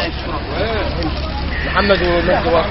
محمد ومجد وقت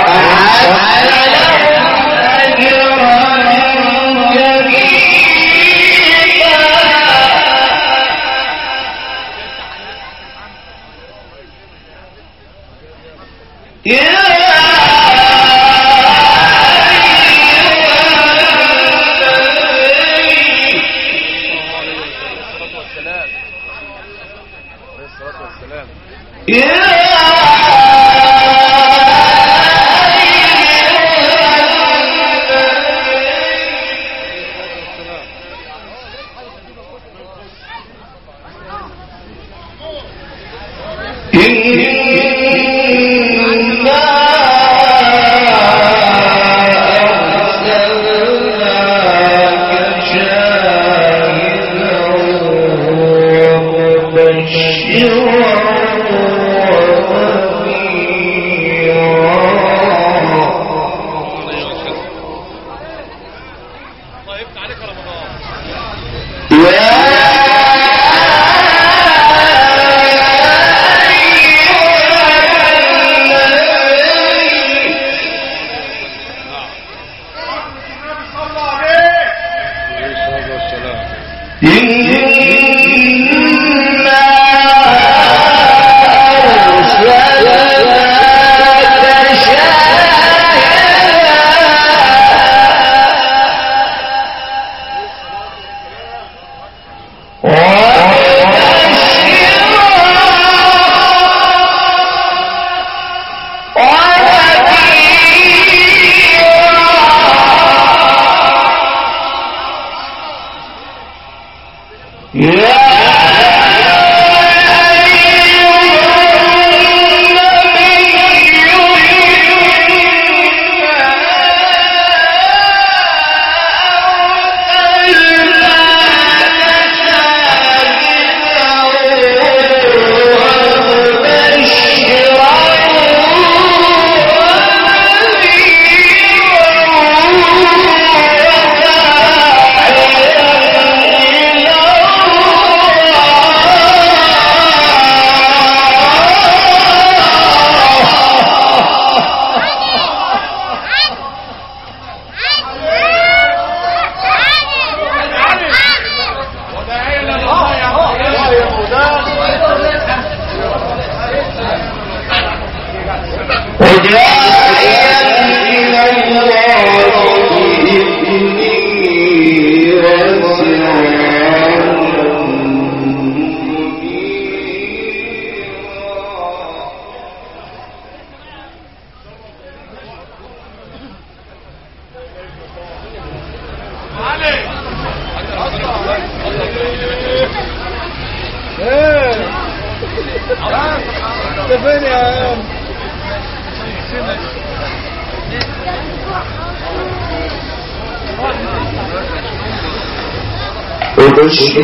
وبشر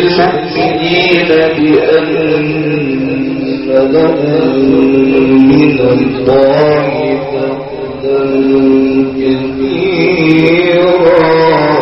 المؤمنين بأن لهم من الله فضلا كبيرا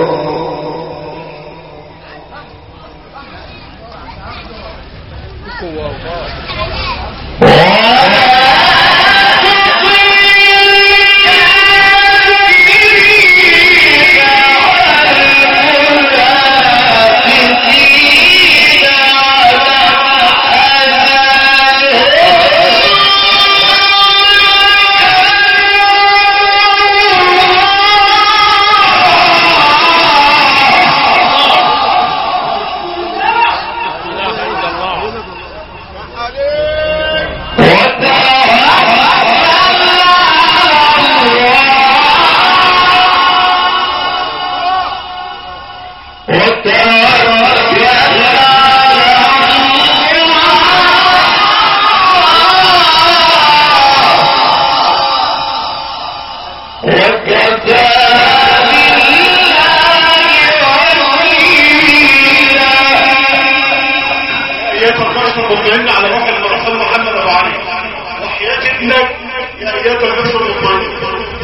ايات النفس المطمئنة على روح الرسول محمد ابو علي وحياة ابنك يا ايات النفس المطمئنة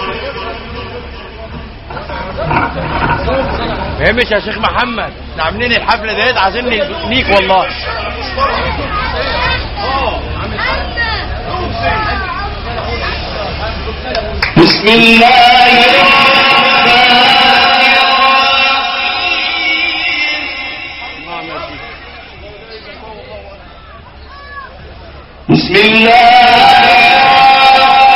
فهمش يا شيخ محمد احنا عاملين الحفله ديت عايزين ليك والله بسم الله الرحمن بسم الله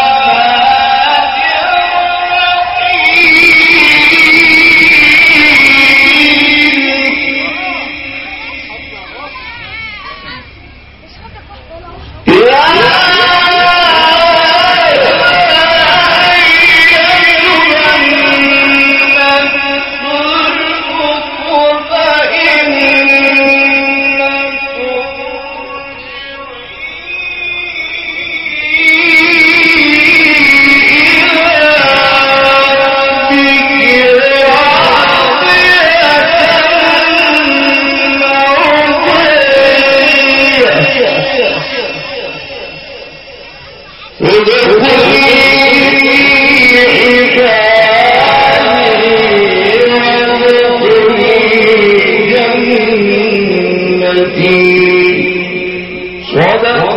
صدق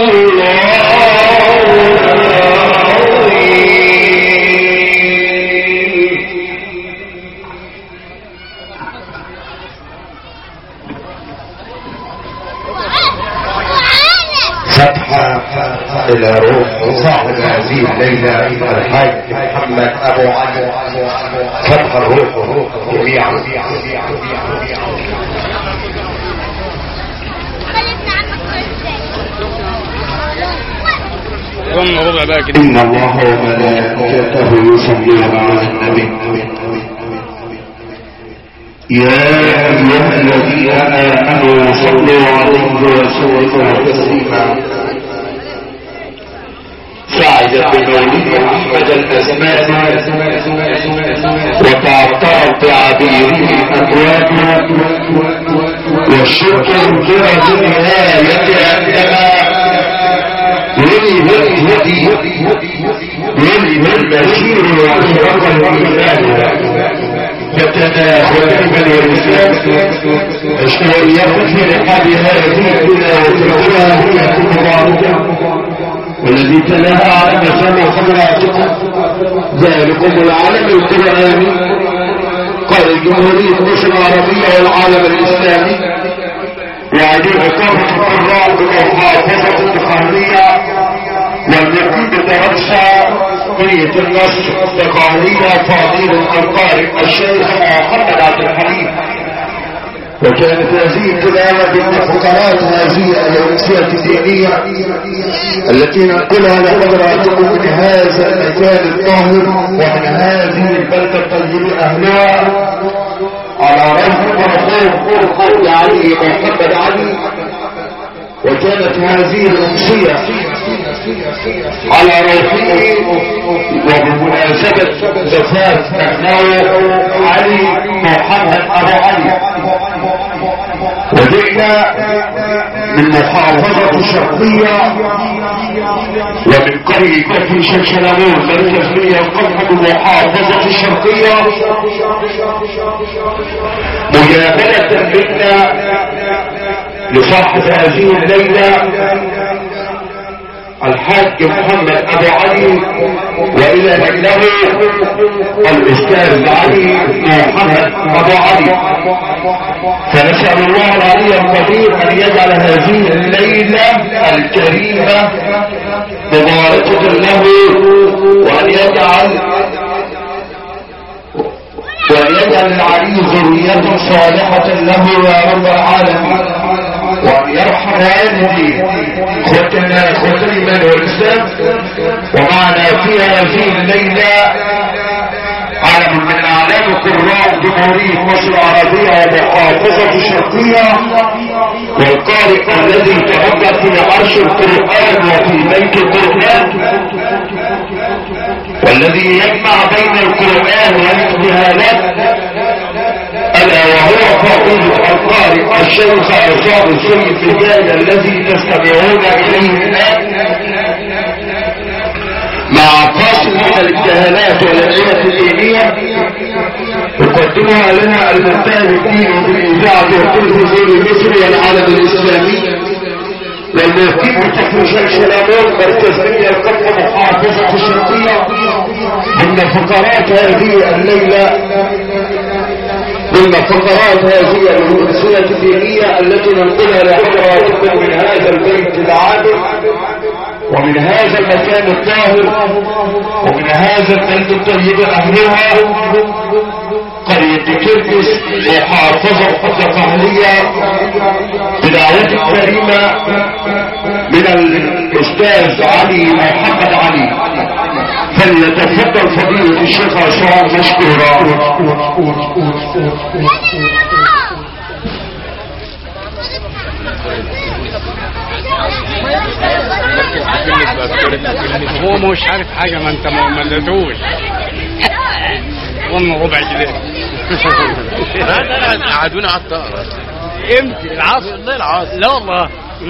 الله العظيم فتحة إلى روح صاحب هذه الليلة الحاج محمد أبو علي فتح الروح جميعا ضمن ربع بقى كده إن الله وملائكته يصلون على النبي يا أيها الذين آمنوا صلوا عليه وسلموا تسليما سعدت بمولد أحمد الأزمان وتعطرت بعبيره الأبواب والشكر جرت نهاية عندما ولد الهدي ولد البشير وأشرق الإيمان فتداخل من الإسلام أشهر يكون في رحاب هذه التلاوة الأولى المباركة والذي تلاها على مسامع حضراتكم ذلكم العالم القرآني قال جمهورية مصر العربية والعالم الإسلامي وعليه إقامة القراء بالمحافظة الدخانية والمقيم درسها بنية النصر الدخانية فاضل القارئ الشيخ محمد عبد الحليم وكانت هذه التلاوة من فقرات هذه الأمسية الدينية التي ننقلها لحضراتكم من هذا المكان الطاهر ومن هذه البلدة الطيبة أهلها على رغم مرحوم علي محمد علي وكانت هذه الأمسية على روحه وبمناسبة زفاف ابنه علي محمد أبو علي وجئنا من محافظة الشرقية ومن قرية كفر شلشلمون مركز لي القمح بالمحافظة الشرقية مجابلة منا لصاحب هذه الليلة الحاج محمد ابو علي والى انه الاستاذ علي محمد ابو علي فنسأل الله العلي القدير ان يجعل هذه الليلة الكريمة مباركة له وان يجعل وان يجعل العلي ذرية صالحة له يا رب العالمين وان يرحم والدي اخوتنا اخوة الايمان والاسلام ومعنا في هذه الليلة علم من اعلام قراء جمهورية مصر العربية ومحافظة الشرقية والقارئ الذي تربى في عرش القرآن وفي بيت القرآن والذي يجمع بين القرآن والاجتهادات ألا وهو فضيل القارئ الشيخ عصام السيد الهداية الذي تستمعون إليه الآن مع فاصل من الابتهالات والأسئلة الدينية يقدمها لنا المنتهى الديني بالإذاعة والتلفزيون المصري والعالم الإسلامي والمقيم بتكريشات شلامون مركز منيا القبة محافظة الشرقية ضمن فقرات هذه الليلة ضمن فقرات هذه السنة الدينية التي ننقلها لحضراتكم من هذا البيت العابد ومن هذا المكان الطاهر ومن هذا البلد الطيب أهلها قرية كركس محافظة الدقهلية بدعوة كريمة من الأستاذ علي محمد علي فليتفضل فضيلة الشيخ عصام مشكورا هو مش عارف حاجة ما انت ما ملتوش قلنا ربع كده قعدونا على الطاقة امتى العصر والله العاصر لا والله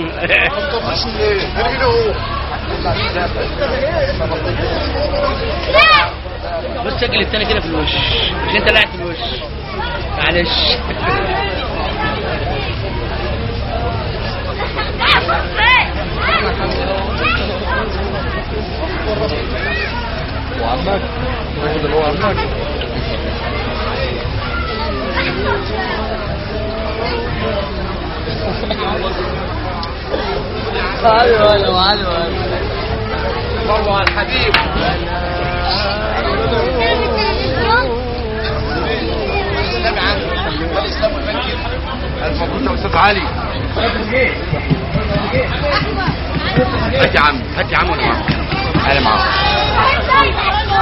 بص سجل التاني كده في الوش عشان انت قاعد في الوش معلش ايوه ايوه ايوه صلوا على الحبيب الف مبروك يا استاذ علي هات يا عم هات يا عم وانا معاك انا معاك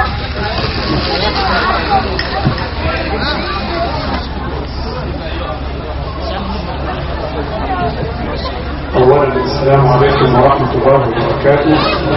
أولا السلام عليكم ورحمة الله وبركاته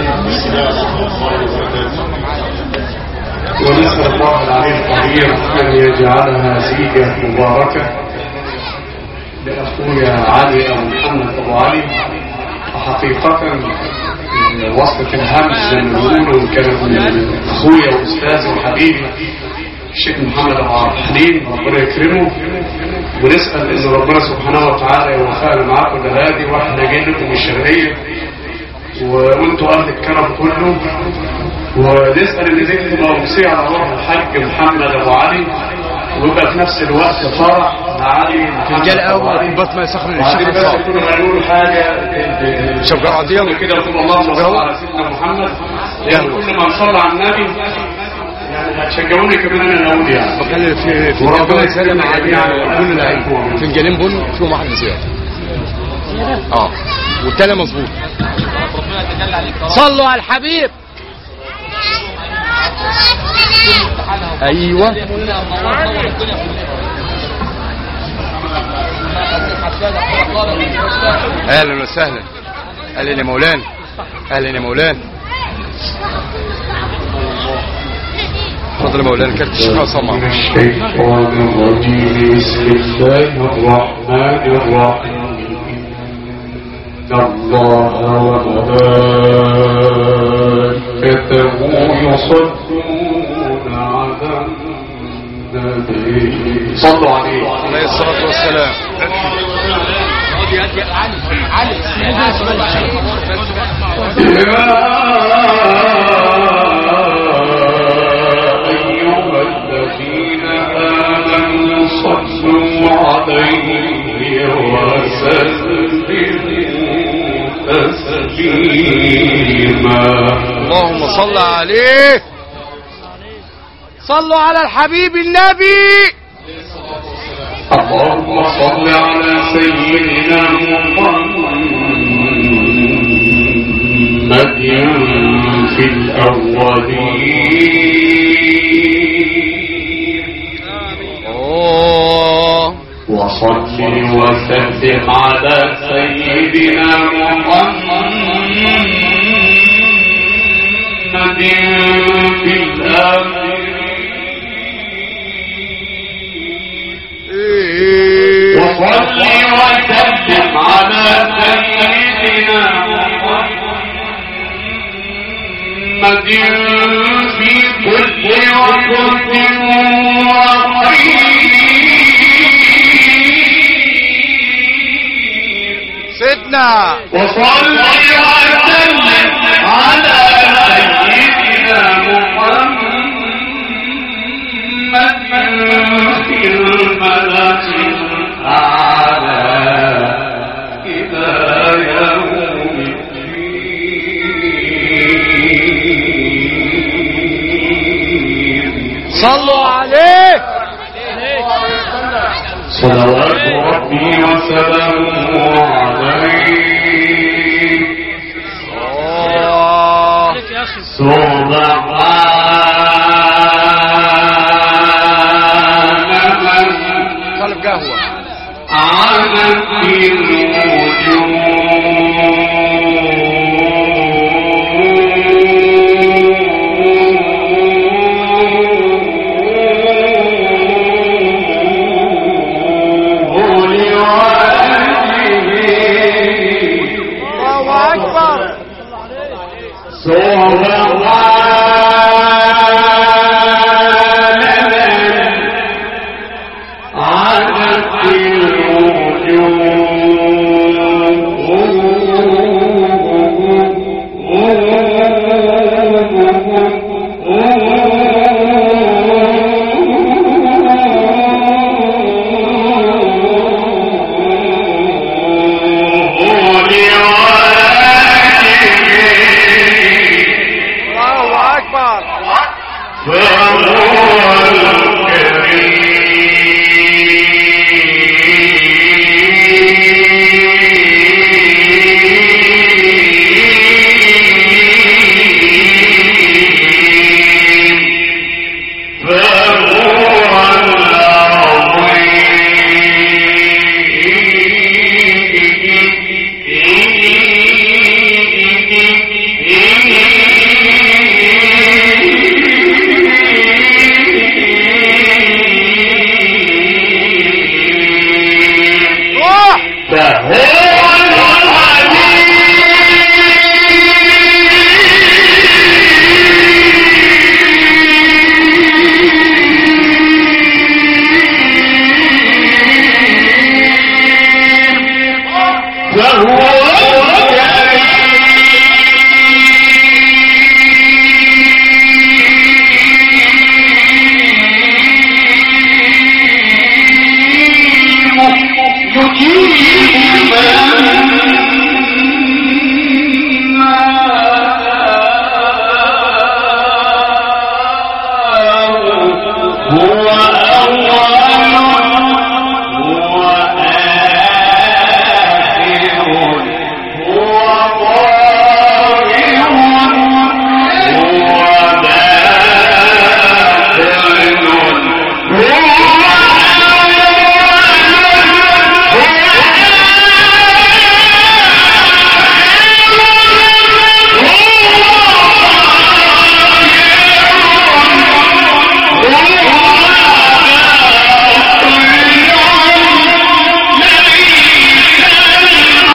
ونسأل الله العلي القدير أن يجعلها زيجة مباركة لأخويا علي أو محمد أبو علي وحقيقة وصلة الهمز زي ما بيقولوا كانت من أخويا وأستاذي وحبيبي الشيخ محمد أبو عبد الحليم ربنا يكرمه ونسأل إن ربنا سبحانه وتعالى يوفقنا معاكم لهادي وإحنا جايين لكم من الشرقية و- وانتوا أهل الكرم كله ونسأل إن دي تبقى أمسية على روح الحاج محمد أبو علي ويبقى في نفس الوقت فرح لعلي محمد رجال أبو اول علي. كوبايه ميه سخنه وعايزين للشيخ بس يكونوا هنقول حاجة شوف عطيه كده يقول اللهم صل على سيدنا محمد يعني كل ما صلى على النبي يعني هتشجعوني كمان انا اقول يعني بكلم في في وربنا وربنا يسلم يسلم علينا علينا كل لعيب فنجانين بن فيهم واحد زياده اه والتاني مظبوط صلوا على الحبيب ايوه اهلا وسهلا اهلا يا مولانا اهلا يا مولانا اتفضل يا مولانا كارت الشيخ عصام من معاك. الشيطان الرجيم بسم الله الرحمن الرحيم إن الله وملائكته يصلون على النبي صلوا عليه عليه الصلاة والسلام يا أيها الذين آمنوا صلوا عليه وسلموا تسليما اللهم صل عليه صلوا على الحبيب النبي اللهم صل على سيدنا محمد في الأولين اوه وصل وسلم على سيدنا محمد في الآخرين وصل وسلم على سيدنا محمد في كل وقت وحين سيدنا وصل وسلم على سيدنا محمد صلوا عليه صلوات ربي وسلامه عليه آه. عليك يا اخي سبحان من طالب قهوة علت الوجوه لوجهه الله أكبر سبحان